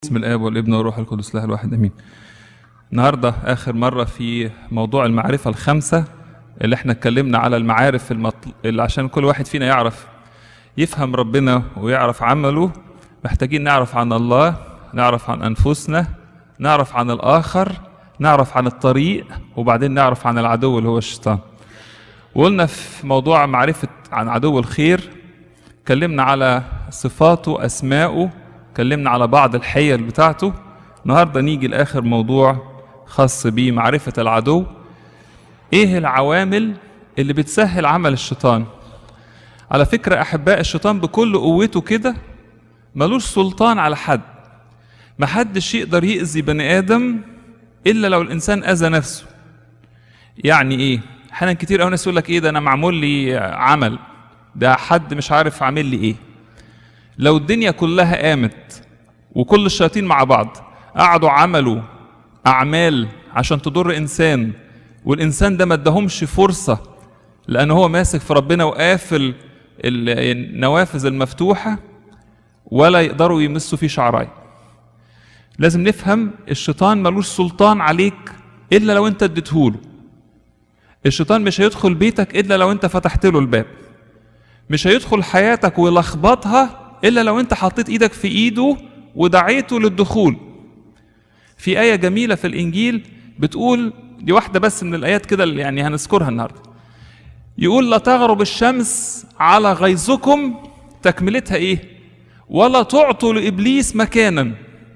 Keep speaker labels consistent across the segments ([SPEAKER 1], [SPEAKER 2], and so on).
[SPEAKER 1] بسم الاب والابن والروح القدس الله الواحد امين النهارده اخر مره في موضوع المعرفه الخمسه اللي احنا اتكلمنا على المعارف المطل... اللي عشان كل واحد فينا يعرف يفهم ربنا ويعرف عمله محتاجين نعرف عن الله نعرف عن انفسنا نعرف عن الاخر نعرف عن الطريق وبعدين نعرف عن العدو اللي هو الشيطان وقلنا في موضوع معرفه عن عدو الخير اتكلمنا على صفاته اسماءه اتكلمنا على بعض الحيل بتاعته النهارده نيجي لاخر موضوع خاص بمعرفه العدو ايه العوامل اللي بتسهل عمل الشيطان على فكره احباء الشيطان بكل قوته كده ملوش سلطان على حد محدش يقدر يأذي بني ادم الا لو الانسان اذى نفسه يعني ايه احيانا كتير قوي ناس يقول لك ايه ده انا معمول لي عمل ده حد مش عارف عامل لي ايه لو الدنيا كلها قامت وكل الشياطين مع بعض قعدوا عملوا اعمال عشان تضر انسان والانسان ده ما اداهمش فرصه لان هو ماسك في ربنا وقافل النوافذ المفتوحه ولا يقدروا يمسوا فيه شعراي لازم نفهم الشيطان ملوش سلطان عليك الا لو انت اديتهوله الشيطان مش هيدخل بيتك الا لو انت فتحت له الباب مش هيدخل حياتك ويلخبطها الا لو انت حطيت ايدك في ايده ودعيته للدخول في ايه جميله في الانجيل بتقول دي واحده بس من الايات كده اللي يعني هنذكرها النهارده يقول لا تغرب الشمس على غيظكم تكملتها ايه ولا تعطوا لابليس مكانا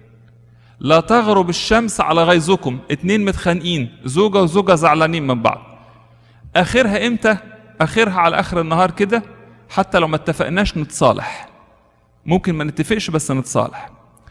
[SPEAKER 1] لا تغرب الشمس على غيظكم اتنين متخانقين زوجه وزوجه زعلانين من بعض اخرها امتى اخرها على اخر النهار كده حتى لو ما اتفقناش نتصالح ممكن ما نتفقش بس نتصالح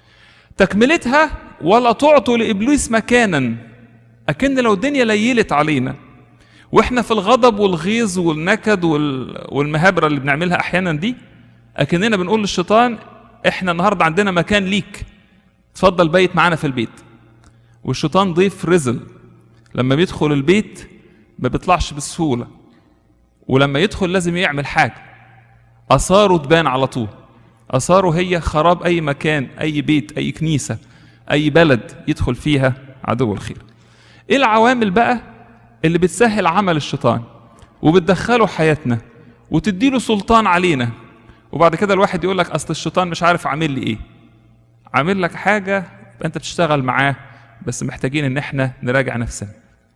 [SPEAKER 1] تكملتها ولا تعطوا لابليس مكانا اكن لو الدنيا ليلت علينا واحنا في الغضب والغيظ والنكد والمهابره اللي بنعملها احيانا دي اكننا بنقول للشيطان احنا النهارده عندنا مكان ليك اتفضل بيت معانا في البيت والشيطان ضيف رزل لما بيدخل البيت ما بيطلعش بسهوله ولما يدخل لازم يعمل حاجه اثاره تبان على طول اثاره هي خراب اي مكان اي بيت اي كنيسه اي بلد يدخل فيها عدو الخير ايه العوامل بقى اللي بتسهل عمل الشيطان وبتدخله حياتنا وتديله سلطان علينا وبعد كده الواحد يقول لك اصل الشيطان مش عارف عامل لي ايه عامل لك حاجه انت بتشتغل معاه بس محتاجين ان احنا نراجع نفسنا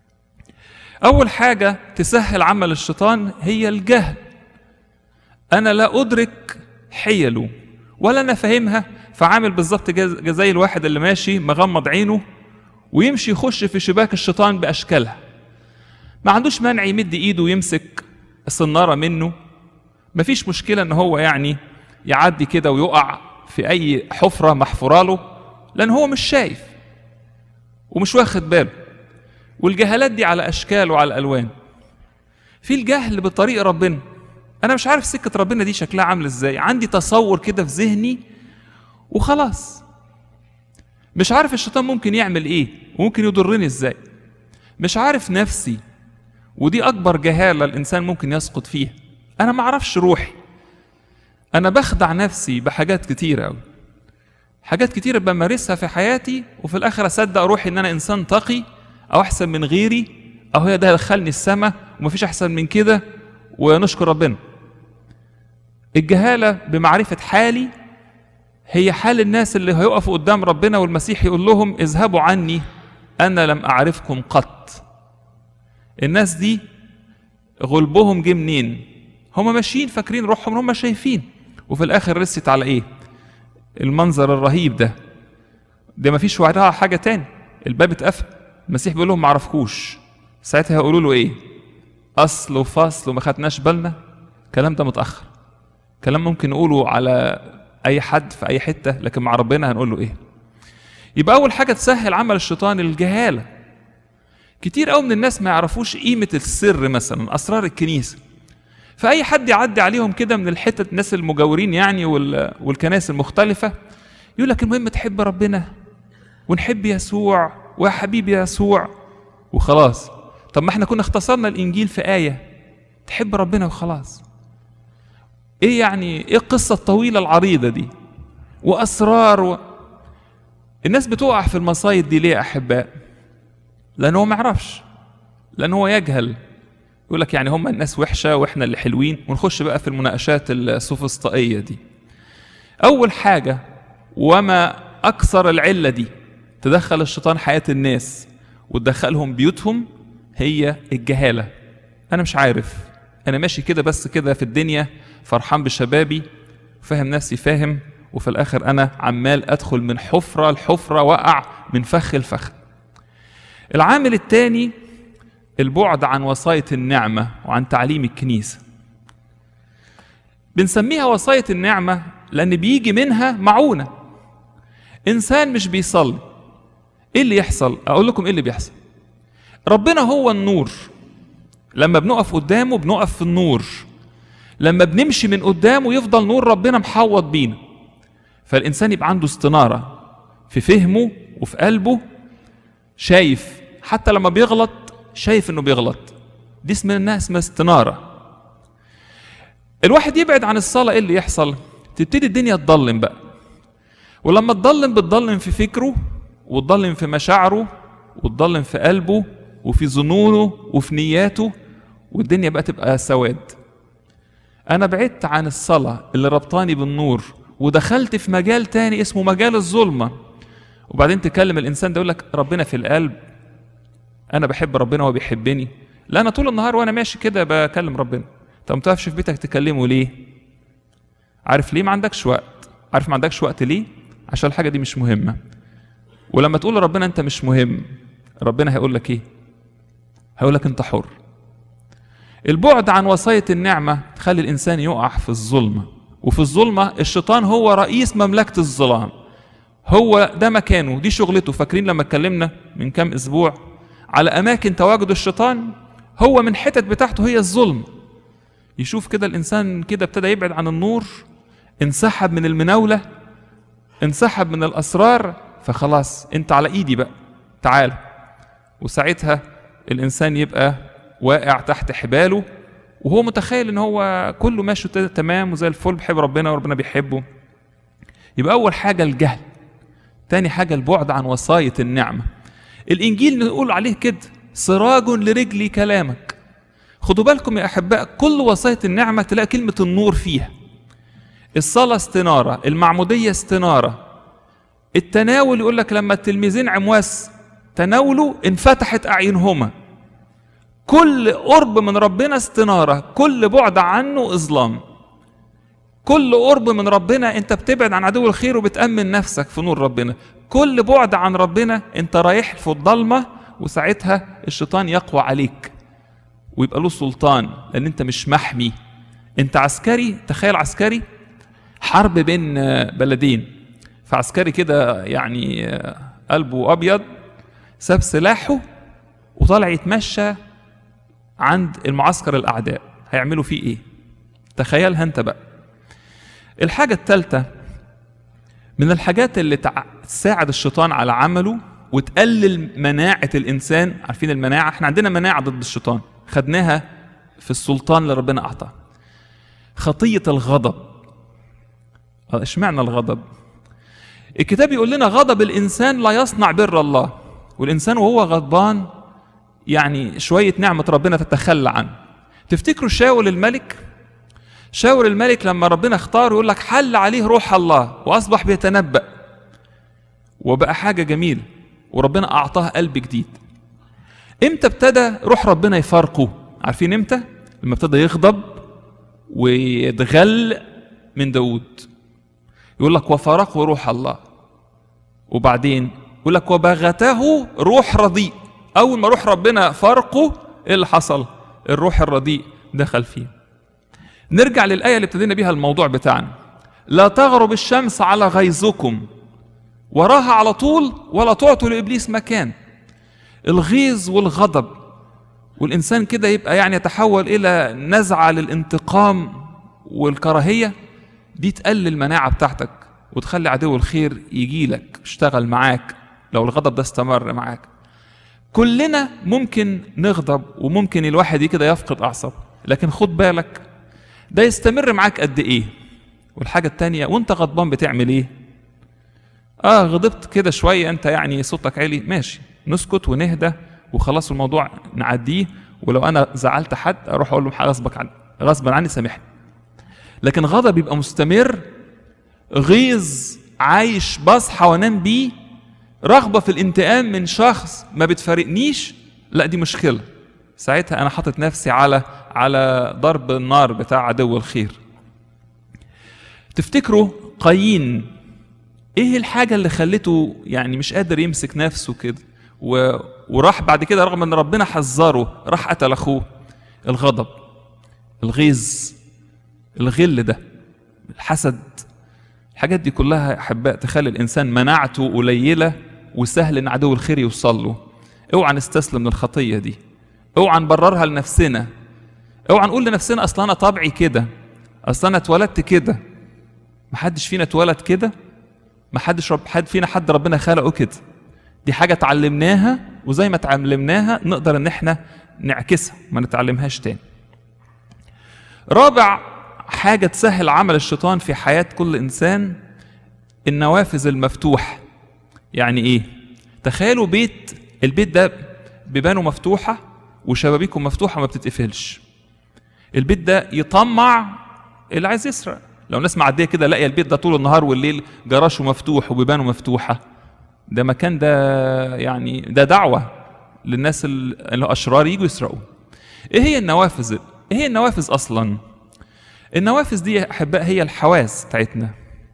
[SPEAKER 1] اول حاجه تسهل عمل الشيطان هي الجهل انا لا ادرك حيله ولا انا فاهمها فعامل بالظبط زي الواحد اللي ماشي مغمض عينه ويمشي يخش في شباك الشيطان باشكالها ما عندوش مانع يمد ايده ويمسك الصناره منه مفيش مشكله ان هو يعني يعدي كده ويقع في اي حفره محفوره له لان هو مش شايف ومش واخد باله والجهالات دي على اشكال وعلى الوان في الجهل بطريق ربنا انا مش عارف سكه ربنا دي شكلها عامل ازاي عندي تصور كده في ذهني وخلاص مش عارف الشيطان ممكن يعمل ايه وممكن يضرني ازاي مش عارف نفسي ودي اكبر جهاله الانسان ممكن يسقط فيها انا ما اعرفش روحي انا بخدع نفسي بحاجات كتيره قوي حاجات كتيره بمارسها في حياتي وفي الاخر اصدق روحي ان انا انسان تقي او احسن من غيري او هي ده دخلني السماء ومفيش احسن من كده ونشكر ربنا الجهالة بمعرفة حالي هي حال الناس اللي هيقفوا قدام ربنا والمسيح يقول لهم اذهبوا عني أنا لم أعرفكم قط الناس دي غلبهم جه منين هم ماشيين فاكرين روحهم هم شايفين وفي الآخر رست على إيه المنظر الرهيب ده ده مفيش وراها حاجة تاني الباب اتقفل المسيح بيقول لهم معرفكوش ساعتها هيقولوا له ايه اصل وفصل وما خدناش بالنا الكلام ده متاخر كلام ممكن نقوله على اي حد في اي حته لكن مع ربنا هنقول له ايه يبقى اول حاجه تسهل عمل الشيطان الجهاله كتير قوي من الناس ما يعرفوش قيمه السر مثلا اسرار الكنيسه فاي حد يعدي عليهم كده من الحتت الناس المجاورين يعني والكنائس المختلفه يقول لك المهم تحب ربنا ونحب يسوع ويا حبيبي يسوع وخلاص طب ما احنا كنا اختصرنا الانجيل في ايه تحب ربنا وخلاص ايه يعني ايه القصه الطويله العريضه دي واسرار و... الناس بتقع في المصايد دي ليه يا احباء لان هو ما يعرفش لان هو يجهل يقول لك يعني هم الناس وحشه واحنا اللي حلوين ونخش بقى في المناقشات السوفسطائيه دي اول حاجه وما اكثر العله دي تدخل الشيطان حياه الناس وتدخلهم بيوتهم هي الجهاله انا مش عارف انا ماشي كده بس كده في الدنيا فرحان بشبابي فاهم نفسي فاهم وفي الاخر انا عمال ادخل من حفره لحفره وقع من فخ لفخ العامل الثاني البعد عن وصايه النعمه وعن تعليم الكنيسه بنسميها وصايه النعمه لان بيجي منها معونه انسان مش بيصلي ايه اللي يحصل اقول لكم ايه اللي بيحصل ربنا هو النور لما بنقف قدامه بنقف في النور لما بنمشي من قدامه يفضل نور ربنا محوط بينا فالإنسان يبقى عنده استنارة في فهمه وفي قلبه شايف حتى لما بيغلط شايف انه بيغلط دي اسمها اسمها استنارة الواحد يبعد عن الصلاة ايه اللي يحصل تبتدي الدنيا تضلم بقى ولما تضلم بتضلم في فكره وتضلم في مشاعره وتضلم في قلبه وفي ظنونه وفي نياته والدنيا بقى تبقى سواد انا بعدت عن الصلاة اللي ربطاني بالنور ودخلت في مجال تاني اسمه مجال الظلمة وبعدين تكلم الانسان ده يقول لك ربنا في القلب انا بحب ربنا وهو بيحبني لا انا طول النهار وانا ماشي كده بكلم ربنا طب ما تقفش في بيتك تكلمه ليه عارف ليه ما عندكش وقت عارف ما عندكش وقت ليه عشان الحاجه دي مش مهمه ولما تقول لربنا انت مش مهم ربنا هيقول لك ايه هيقول لك انت حر البعد عن وصايه النعمه تخلي الانسان يقع في الظلمه وفي الظلمه الشيطان هو رئيس مملكه الظلام هو ده مكانه دي شغلته فاكرين لما اتكلمنا من كام اسبوع على اماكن تواجد الشيطان هو من حتت بتاعته هي الظلم يشوف كده الانسان كده ابتدى يبعد عن النور انسحب من المناوله انسحب من الاسرار فخلاص انت على ايدي بقى تعال وساعتها الانسان يبقى واقع تحت حباله وهو متخيل ان هو كله ماشي تمام وزي الفل بيحب ربنا وربنا بيحبه يبقى اول حاجه الجهل تاني حاجه البعد عن وصايه النعمه الانجيل نقول عليه كده سراج لرجلي كلامك خدوا بالكم يا احباء كل وصايه النعمه تلاقي كلمه النور فيها الصلاه استناره المعموديه استناره التناول يقول لك لما التلميذين عمواس تناولوا انفتحت اعينهما كل قرب من ربنا استناره كل بعد عنه اظلام كل قرب من ربنا انت بتبعد عن عدو الخير وبتامن نفسك في نور ربنا كل بعد عن ربنا انت رايح في الضلمه وساعتها الشيطان يقوى عليك ويبقى له سلطان لان انت مش محمي انت عسكري تخيل عسكري حرب بين بلدين فعسكري كده يعني قلبه ابيض ساب سلاحه وطالع يتمشى عند المعسكر الاعداء هيعملوا فيه ايه تخيلها انت بقى الحاجه الثالثه من الحاجات اللي تساعد الشيطان على عمله وتقلل مناعه الانسان عارفين المناعه احنا عندنا مناعه ضد الشيطان خدناها في السلطان اللي ربنا اعطاه خطيه الغضب اشمعنى الغضب الكتاب يقول لنا غضب الانسان لا يصنع بر الله والانسان وهو غضبان يعني شويه نعمه ربنا تتخلى عنه تفتكروا شاول الملك شاول الملك لما ربنا اختاره يقول لك حل عليه روح الله واصبح بيتنبأ وبقى حاجه جميله وربنا اعطاه قلب جديد امتى ابتدى روح ربنا يفارقه عارفين امتى لما ابتدى يغضب ويتغل من داود يقول لك وفارقه روح الله وبعدين يقول لك وبغته روح رديء اول ما روح ربنا فارقه ايه اللي حصل الروح الرديء دخل فيه نرجع للايه اللي ابتدينا بيها الموضوع بتاعنا لا تغرب الشمس على غيظكم وراها على طول ولا تعطوا لابليس مكان الغيظ والغضب والانسان كده يبقى يعني يتحول الى نزعه للانتقام والكراهيه دي تقلل المناعه بتاعتك وتخلي عدو الخير يجي لك يشتغل معاك لو الغضب ده استمر معاك كلنا ممكن نغضب وممكن الواحد كده يفقد اعصابه لكن خد بالك ده يستمر معاك قد ايه والحاجه التانيه وانت غضبان بتعمل ايه اه غضبت كده شويه انت يعني صوتك عالي ماشي نسكت ونهدى وخلاص الموضوع نعديه ولو انا زعلت حد اروح اقول له غصبك عن غصبا عني سامحني لكن غضب يبقى مستمر غيظ عايش بصحى وانام بيه رغبه في الانتقام من شخص ما بتفارقنيش لا دي مشكله ساعتها انا حاطط نفسي على على ضرب النار بتاع عدو الخير تفتكروا قايين ايه الحاجه اللي خلته يعني مش قادر يمسك نفسه كده و... وراح بعد كده رغم ان ربنا حذره راح قتل اخوه الغضب الغيظ الغل ده الحسد الحاجات دي كلها يا احباء تخلي الانسان مناعته قليله وسهل ان عدو الخير يوصل له اوعى نستسلم للخطيه دي اوعى نبررها لنفسنا اوعى نقول لنفسنا اصل انا طبعي كده اصل انا اتولدت كده محدش فينا اتولد كده محدش رب حد فينا حد ربنا خلقه كده دي حاجه اتعلمناها وزي ما اتعلمناها نقدر ان احنا نعكسها ما نتعلمهاش تاني رابع حاجه تسهل عمل الشيطان في حياه كل انسان النوافذ المفتوحه يعني ايه تخيلوا بيت البيت ده بيبانه مفتوحه وشبابيكه مفتوحه ما بتتقفلش البيت ده يطمع اللي عايز يسرق لو ناس معديه كده لاقيه البيت ده طول النهار والليل جراشه مفتوح وبيبانه مفتوحه ده مكان ده يعني ده دعوه للناس الاشرار يجوا يسرقوا ايه هي النوافذ ايه هي النوافذ اصلا النوافذ دي يا احباء هي الحواس بتاعتنا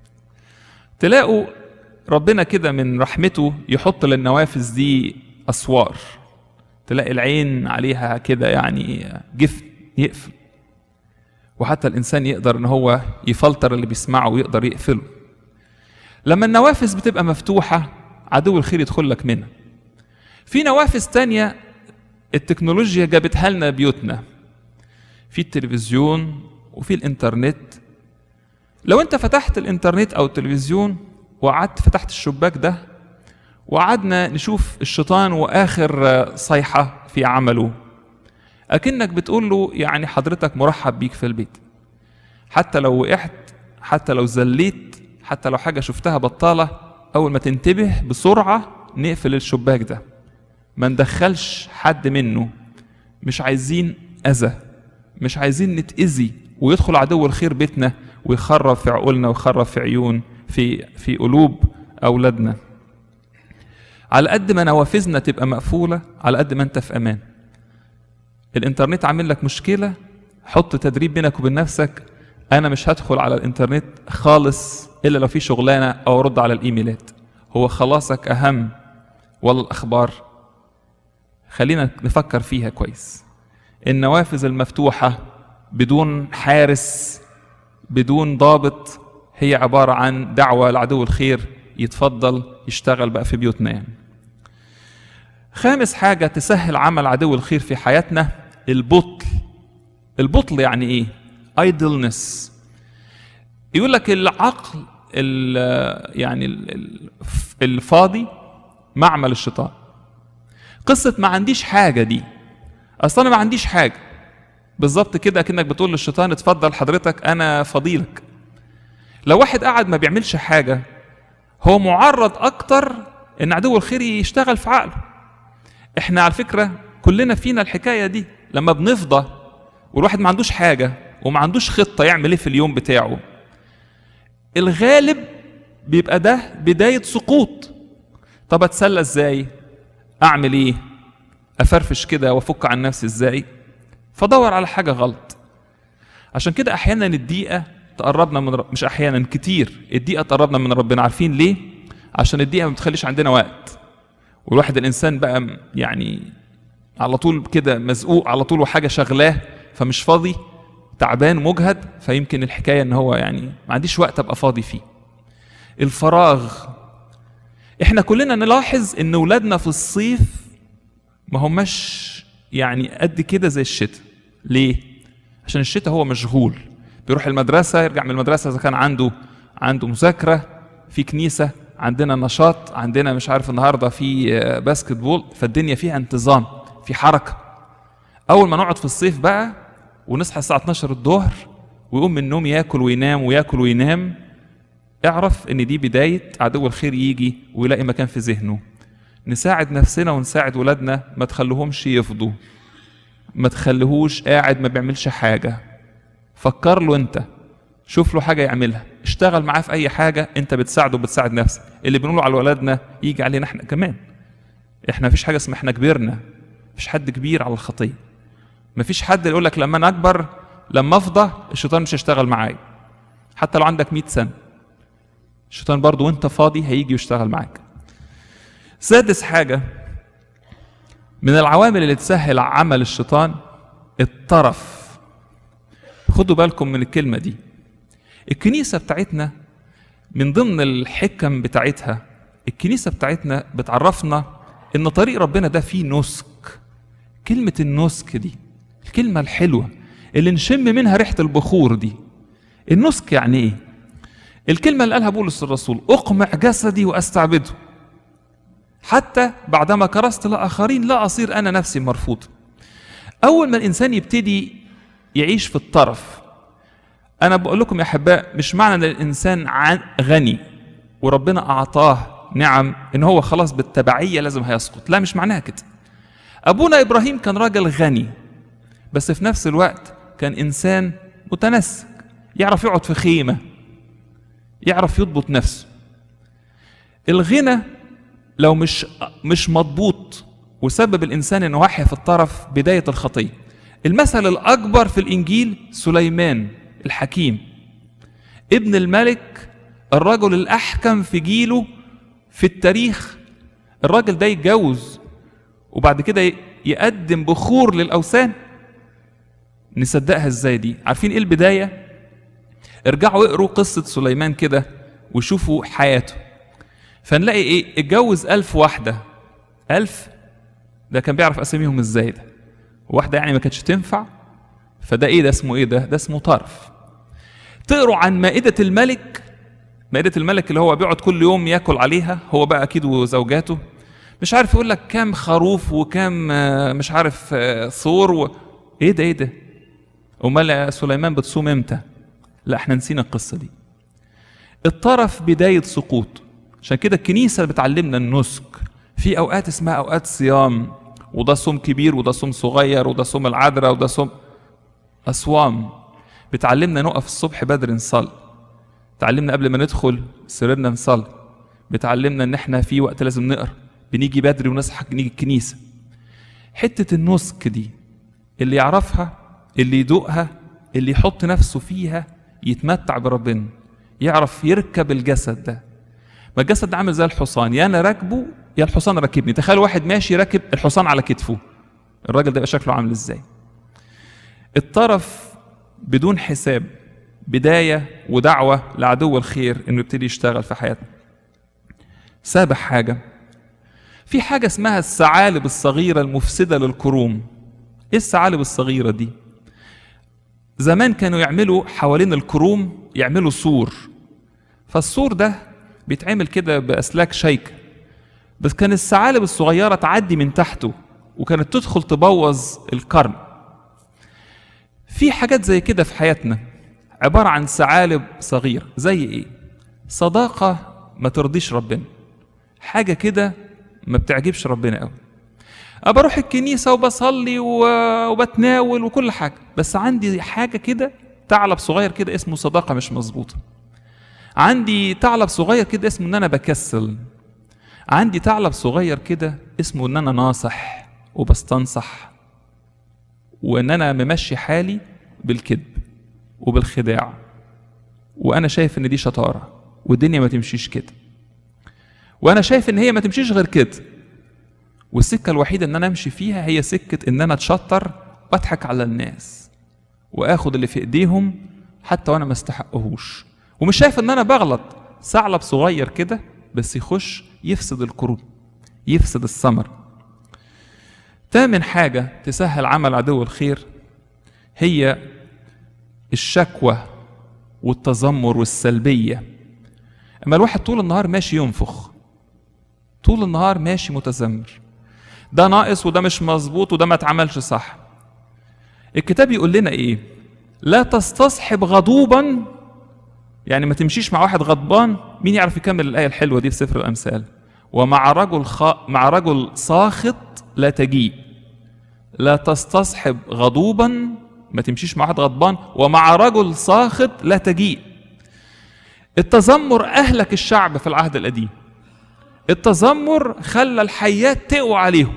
[SPEAKER 1] تلاقوا ربنا كده من رحمته يحط للنوافذ دي اسوار تلاقي العين عليها كده يعني جفن يقفل وحتى الانسان يقدر ان هو يفلتر اللي بيسمعه ويقدر يقفله لما النوافذ بتبقى مفتوحه عدو الخير يدخل لك منها في نوافذ تانية التكنولوجيا جابتها لنا بيوتنا في التلفزيون وفي الانترنت لو انت فتحت الانترنت او التلفزيون وقعدت فتحت الشباك ده وقعدنا نشوف الشيطان واخر صيحه في عمله اكنك بتقول له يعني حضرتك مرحب بيك في البيت حتى لو وقعت حتى لو زليت حتى لو حاجه شفتها بطاله اول ما تنتبه بسرعه نقفل الشباك ده ما ندخلش حد منه مش عايزين اذى مش عايزين نتاذي ويدخل عدو الخير بيتنا ويخرب في عقولنا ويخرب في عيون في في قلوب اولادنا على قد ما نوافذنا تبقى مقفوله على قد ما انت في امان الانترنت عامل لك مشكله حط تدريب بينك وبين نفسك انا مش هدخل على الانترنت خالص الا لو في شغلانه او ارد على الايميلات هو خلاصك اهم ولا الاخبار خلينا نفكر فيها كويس النوافذ المفتوحه بدون حارس بدون ضابط هي عباره عن دعوه لعدو الخير يتفضل يشتغل بقى في بيوتنا يعني. خامس حاجه تسهل عمل عدو الخير في حياتنا البطل البطل يعني ايه idleness يقول لك العقل ال يعني ال الفاضي معمل الشيطان قصة ما عنديش حاجة دي أصلا أنا ما عنديش حاجة بالظبط كده كأنك بتقول للشيطان اتفضل حضرتك أنا فضيلك لو واحد قاعد ما بيعملش حاجة هو معرض أكتر إن عدو الخير يشتغل في عقله إحنا على فكرة كلنا فينا الحكاية دي لما بنفضى والواحد ما عندوش حاجة وما عندوش خطة يعمل ايه في اليوم بتاعه الغالب بيبقى ده بداية سقوط طب اتسلى ازاي اعمل ايه افرفش كده وافك عن نفسي ازاي فدور على حاجة غلط عشان كده احيانا الدقيقة تقربنا من رب... مش احيانا كتير الدقيقة تقربنا من ربنا عارفين ليه عشان الدقيقة ما بتخليش عندنا وقت والواحد الانسان بقى يعني على طول كده مزقوق على طول وحاجة شغلاه فمش فاضي تعبان مجهد فيمكن الحكايه ان هو يعني ما عنديش وقت ابقى فاضي فيه الفراغ احنا كلنا نلاحظ ان ولادنا في الصيف ما هماش يعني قد كده زي الشتاء ليه عشان الشتاء هو مشغول بيروح المدرسه يرجع من المدرسه اذا كان عنده عنده مذاكره في كنيسه عندنا نشاط عندنا مش عارف النهارده في باسكت بول فالدنيا فيها انتظام في حركه اول ما نقعد في الصيف بقى ونصحى الساعة 12 الظهر ويقوم من النوم ياكل وينام وياكل وينام اعرف ان دي بداية عدو الخير يجي ويلاقي مكان في ذهنه نساعد نفسنا ونساعد ولادنا ما تخليهمش يفضوا ما تخليهوش قاعد ما بيعملش حاجة فكر له انت شوف له حاجة يعملها اشتغل معاه في اي حاجة انت بتساعده وبتساعد نفسك اللي بنقوله على ولادنا يجي علينا احنا كمان احنا مفيش حاجة اسمها احنا كبرنا مفيش حد كبير على الخطية مفيش حد يقول لك لما انا اكبر لما افضى الشيطان مش هيشتغل معايا حتى لو عندك 100 سنة الشيطان برضو وانت فاضي هيجي يشتغل معاك سادس حاجة من العوامل اللي تسهل عمل الشيطان الطرف خدوا بالكم من الكلمة دي الكنيسة بتاعتنا من ضمن الحكم بتاعتها الكنيسة بتاعتنا بتعرفنا ان طريق ربنا ده فيه نسك كلمة النسك دي الكلمة الحلوة اللي نشم منها ريحة البخور دي النسك يعني ايه الكلمة اللي قالها بولس الرسول اقمع جسدي واستعبده حتى بعدما كرست لآخرين لا أصير أنا نفسي مرفوض أول ما الإنسان يبتدي يعيش في الطرف أنا بقول لكم يا أحباء مش معنى أن الإنسان غني وربنا أعطاه نعم إن هو خلاص بالتبعية لازم هيسقط لا مش معناها كده أبونا إبراهيم كان راجل غني بس في نفس الوقت كان إنسان متنسك يعرف يقعد في خيمة يعرف يضبط نفسه الغنى لو مش مش مضبوط وسبب الانسان انه وحي في الطرف بدايه الخطيه المثل الاكبر في الانجيل سليمان الحكيم ابن الملك الرجل الاحكم في جيله في التاريخ الراجل ده يتجوز وبعد كده يقدم بخور للاوثان نصدقها ازاي دي عارفين ايه البدايه ارجعوا اقروا قصه سليمان كده وشوفوا حياته فنلاقي ايه اتجوز ألف واحدة ألف ده كان بيعرف أساميهم ازاي ده واحدة يعني ما كانتش تنفع فده ايه ده اسمه ايه ده ده اسمه طرف تقروا عن مائدة الملك مائدة الملك اللي هو بيقعد كل يوم ياكل عليها هو بقى أكيد وزوجاته مش عارف يقول لك كام خروف وكام مش عارف ثور و... ايه ده ايه ده امال سليمان بتصوم امتى لا احنا نسينا القصة دي الطرف بداية سقوط عشان كده الكنيسه بتعلمنا النسك في اوقات اسمها اوقات صيام وده صوم كبير وده صوم صغير وده صوم العذراء وده صوم اصوام بتعلمنا نقف الصبح بدري نصلي تعلمنا قبل ما ندخل سريرنا نصلي بتعلمنا ان احنا في وقت لازم نقرا بنيجي بدري ونصحى نيجي الكنيسه حته النسك دي اللي يعرفها اللي يدوقها اللي يحط نفسه فيها يتمتع بربنا يعرف يركب الجسد ده ما الجسد ده عامل زي الحصان يا انا راكبه يا الحصان راكبني تخيل واحد ماشي راكب الحصان على كتفه الراجل ده يبقى شكله عامل ازاي الطرف بدون حساب بداية ودعوة لعدو الخير انه يبتدي يشتغل في حياتنا سابع حاجة في حاجة اسمها الثعالب الصغيرة المفسدة للكروم ايه الثعالب الصغيرة دي زمان كانوا يعملوا حوالين الكروم يعملوا سور فالسور ده بيتعمل كده باسلاك شيكه بس كان الثعالب الصغيره تعدي من تحته وكانت تدخل تبوظ القرن في حاجات زي كده في حياتنا عباره عن ثعالب صغيره زي ايه صداقه ما ترضيش ربنا حاجه كده ما بتعجبش ربنا قوي ابى اروح الكنيسه وبصلي وبتناول وكل حاجه بس عندي حاجه كده ثعلب صغير كده اسمه صداقه مش مظبوطه عندي ثعلب صغير كده اسمه ان انا بكسل عندي ثعلب صغير كده اسمه ان انا ناصح وبستنصح وان انا ممشي حالي بالكذب وبالخداع وانا شايف ان دي شطاره والدنيا ما تمشيش كده وانا شايف ان هي ما تمشيش غير كده والسكه الوحيده ان انا امشي فيها هي سكه ان انا اتشطر واضحك على الناس واخد اللي في ايديهم حتى وانا ما استحقهوش ومش شايف ان انا بغلط ثعلب صغير كده بس يخش يفسد القرون يفسد الثمر تامن حاجة تسهل عمل عدو الخير هي الشكوى والتذمر والسلبية أما الواحد طول النهار ماشي ينفخ طول النهار ماشي متذمر ده ناقص وده مش مظبوط وده ما اتعملش صح الكتاب يقول لنا ايه لا تستصحب غضوبا يعني ما تمشيش مع واحد غضبان مين يعرف يكمل الآية الحلوة دي في سفر الأمثال ومع رجل خ... مع رجل ساخط لا تجيء لا تستصحب غضوبا ما تمشيش مع واحد غضبان ومع رجل ساخط لا تجيء التذمر أهلك الشعب في العهد القديم التذمر خلى الحياة تقوى عليهم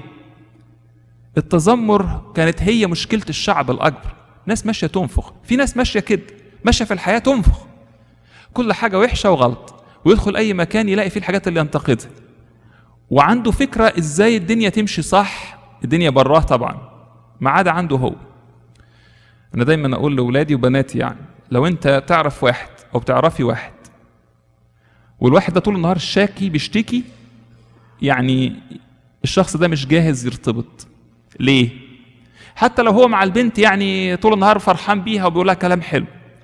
[SPEAKER 1] التذمر كانت هي مشكلة الشعب الأكبر ناس ماشية تنفخ في ناس ماشية كده ماشية في الحياة تنفخ كل حاجة وحشة وغلط ويدخل أي مكان يلاقي فيه الحاجات اللي ينتقدها وعنده فكرة إزاي الدنيا تمشي صح الدنيا براه طبعا ما عدا عنده هو أنا دايما أقول لأولادي وبناتي يعني لو أنت تعرف واحد أو بتعرفي واحد والواحد ده طول النهار شاكي بيشتكي يعني الشخص ده مش جاهز يرتبط ليه؟ حتى لو هو مع البنت يعني طول النهار فرحان بيها وبيقول لها كلام حلو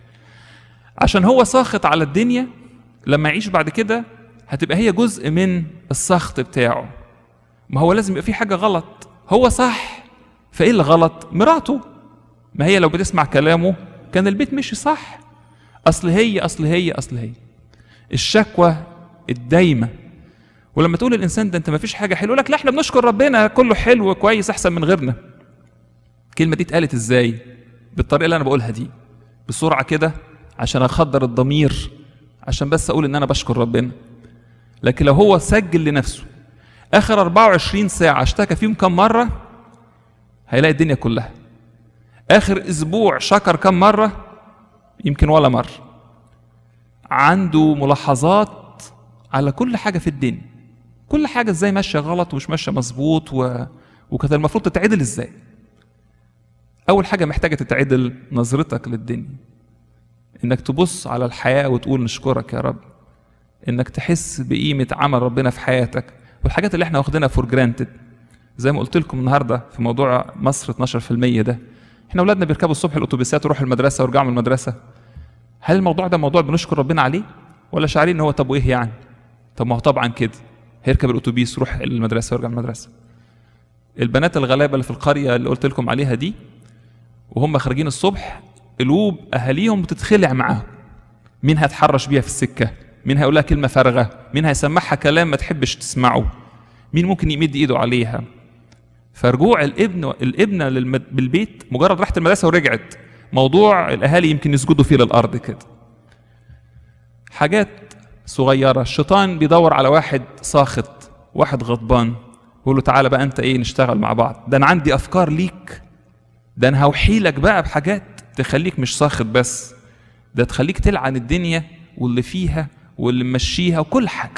[SPEAKER 1] عشان هو ساخط على الدنيا لما يعيش بعد كده هتبقى هي جزء من السخط بتاعه ما هو لازم يبقى في حاجة غلط هو صح فايه اللي غلط مراته ما هي لو بتسمع كلامه كان البيت مشي صح اصل هي اصل هي اصل هي الشكوى الدايمه ولما تقول الانسان ده انت ما فيش حاجه حلوه لك لا احنا بنشكر ربنا كله حلو وكويس احسن من غيرنا الكلمه دي اتقالت ازاي بالطريقه اللي انا بقولها دي بسرعه كده عشان اخدر الضمير عشان بس اقول ان انا بشكر ربنا لكن لو هو سجل لنفسه اخر 24 ساعه اشتكى فيهم كم مره هيلاقي الدنيا كلها اخر اسبوع شكر كم مره يمكن ولا مره عنده ملاحظات على كل حاجه في الدنيا كل حاجه ازاي ماشيه غلط ومش ماشيه مظبوط و... وكانت المفروض تتعدل ازاي اول حاجه محتاجه تتعدل نظرتك للدنيا انك تبص على الحياه وتقول نشكرك يا رب انك تحس بقيمه عمل ربنا في حياتك والحاجات اللي احنا واخدينها فور جرانتد زي ما قلت لكم النهارده في موضوع مصر 12% ده احنا اولادنا بيركبوا الصبح الاتوبيسات ويروحوا المدرسه ويرجعوا من المدرسه هل الموضوع ده موضوع بنشكر ربنا عليه ولا شعارين ان هو طب وايه يعني طب ما هو طبعا كده هيركب الاتوبيس يروح المدرسه ويرجع من المدرسه البنات الغلابه اللي في القريه اللي قلت لكم عليها دي وهم خارجين الصبح قلوب اهاليهم بتتخلع معاهم مين هيتحرش بيها في السكه مين هيقول لها كلمه فارغه مين هيسمعها كلام ما تحبش تسمعه مين ممكن يمد ايده عليها فرجوع الابن الابنه للمد... بالبيت مجرد راحت المدرسه ورجعت موضوع الاهالي يمكن يسجدوا فيه للارض كده حاجات صغيره الشيطان بيدور على واحد ساخط واحد غضبان يقول له تعالى بقى انت ايه نشتغل مع بعض ده انا عندي افكار ليك ده انا هوحيلك بقى بحاجات تخليك مش ساخط بس ده تخليك تلعن الدنيا واللي فيها واللي ممشيها وكل حاجه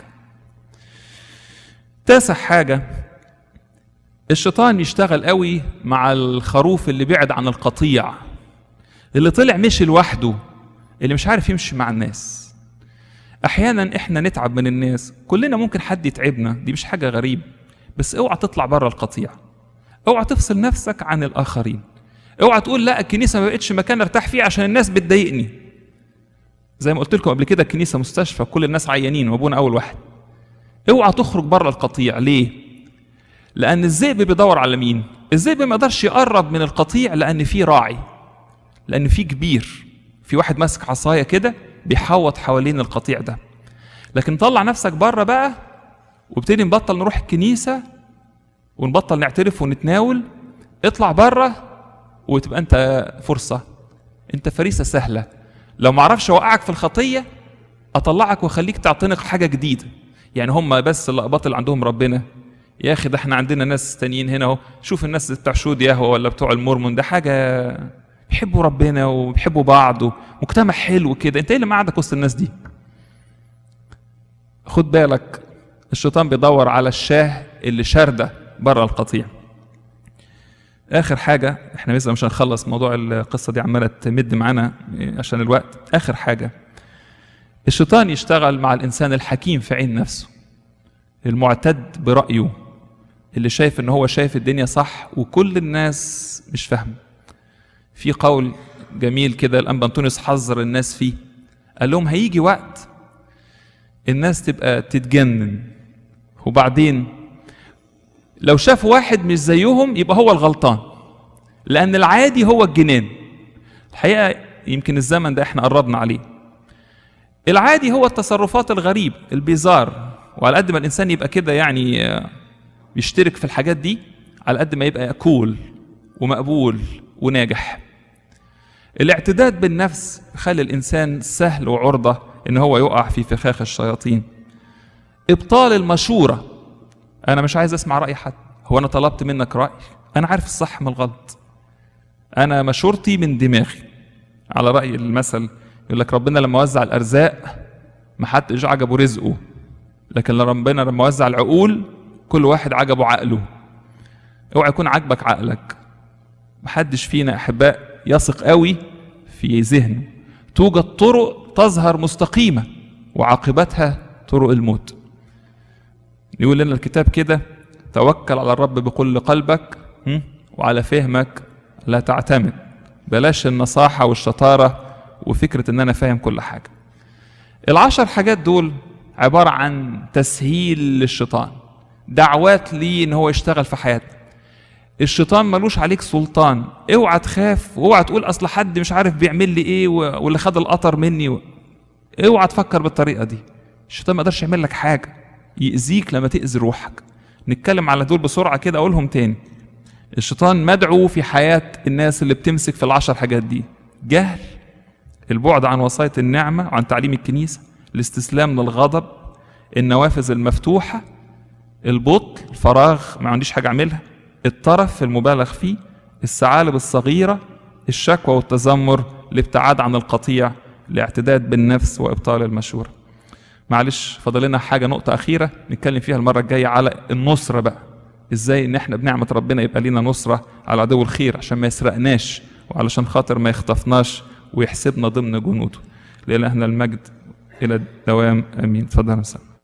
[SPEAKER 1] تاسع حاجه الشيطان يشتغل قوي مع الخروف اللي بعد عن القطيع اللي طلع مشي لوحده اللي مش عارف يمشي مع الناس احيانا احنا نتعب من الناس كلنا ممكن حد يتعبنا دي مش حاجه غريبه بس اوعى تطلع بره القطيع اوعى تفصل نفسك عن الاخرين اوعى تقول لا الكنيسه ما بقتش مكان ارتاح فيه عشان الناس بتضايقني زي ما قلت لكم قبل كده الكنيسه مستشفى كل الناس عيانين وابونا اول واحد اوعى تخرج بره القطيع ليه لان الذئب بيدور على مين الذئب ما يقدرش يقرب من القطيع لان فيه راعي لان فيه كبير في واحد ماسك عصايه كده بيحوط حوالين القطيع ده لكن طلع نفسك بره بقى وابتدي نبطل نروح الكنيسه ونبطل نعترف ونتناول اطلع بره وتبقى انت فرصه انت فريسه سهله لو ما اعرفش اوقعك في الخطيه اطلعك واخليك تعتنق حاجه جديده يعني هم بس اللقبات اللي عندهم ربنا يا اخي ده احنا عندنا ناس تانيين هنا اهو شوف الناس بتاع شود يهوى ولا بتوع المورمون ده حاجه بيحبوا ربنا وبيحبوا بعض ومجتمع حلو كده انت ايه اللي قعدك وسط الناس دي خد بالك الشيطان بيدور على الشاه اللي شارده بره القطيع اخر حاجه احنا لسه مش هنخلص موضوع القصه دي عماله تمد معانا عشان الوقت اخر حاجه الشيطان يشتغل مع الانسان الحكيم في عين نفسه المعتد برايه اللي شايف ان هو شايف الدنيا صح وكل الناس مش فاهمه في قول جميل كده الانبا انطونيوس حذر الناس فيه قال لهم هيجي وقت الناس تبقى تتجنن وبعدين لو شافوا واحد مش زيهم يبقى هو الغلطان لان العادي هو الجنان الحقيقه يمكن الزمن ده احنا قربنا عليه العادي هو التصرفات الغريب البيزار وعلى قد ما الانسان يبقى كده يعني آه، يشترك في الحاجات دي على قد ما يبقى كول ومقبول وناجح الاعتداد بالنفس يخلي الانسان سهل وعرضه ان هو يقع في فخاخ الشياطين ابطال المشوره انا مش عايز اسمع راي حد هو انا طلبت منك راي انا عارف الصح من الغلط انا مشورتي من دماغي على راي المثل يقول لك ربنا لما وزع الارزاق ما حدش عجبه رزقه لكن ربنا لما وزع العقول كل واحد عجبه عقله اوعى يكون عاجبك عقلك محدش فينا احباء يثق قوي في ذهنه توجد طرق تظهر مستقيمه وعاقبتها طرق الموت يقول لنا الكتاب كده توكل على الرب بكل قلبك هم؟ وعلى فهمك لا تعتمد بلاش النصاحه والشطاره وفكره ان انا فاهم كل حاجه العشر حاجات دول عباره عن تسهيل للشيطان دعوات ليه ان هو يشتغل في حياتنا الشيطان ملوش عليك سلطان اوعى تخاف واوعى تقول اصل حد مش عارف بيعمل لي ايه و- واللي خد القطر مني و... اوعى تفكر بالطريقه دي الشيطان ما يقدرش يعمل لك حاجه يأذيك لما تأذي روحك نتكلم على دول بسرعه كده اقولهم تاني الشيطان مدعو في حياه الناس اللي بتمسك في العشر حاجات دي جهل البعد عن وصاية النعمة وعن تعليم الكنيسة الاستسلام للغضب النوافذ المفتوحة البطء الفراغ ما عنديش حاجة أعملها الطرف المبالغ فيه الثعالب الصغيرة الشكوى والتذمر الابتعاد عن القطيع الاعتداد بالنفس وإبطال المشورة معلش فاضل لنا حاجة نقطة أخيرة نتكلم فيها المرة الجاية على النصرة بقى ازاي ان احنا بنعمة ربنا يبقى لينا نصرة على عدو الخير عشان ما يسرقناش وعلشان خاطر ما يخطفناش ويحسبنا ضمن جنوده لإلهنا المجد إلى الدوام آمين تفضل يا مساء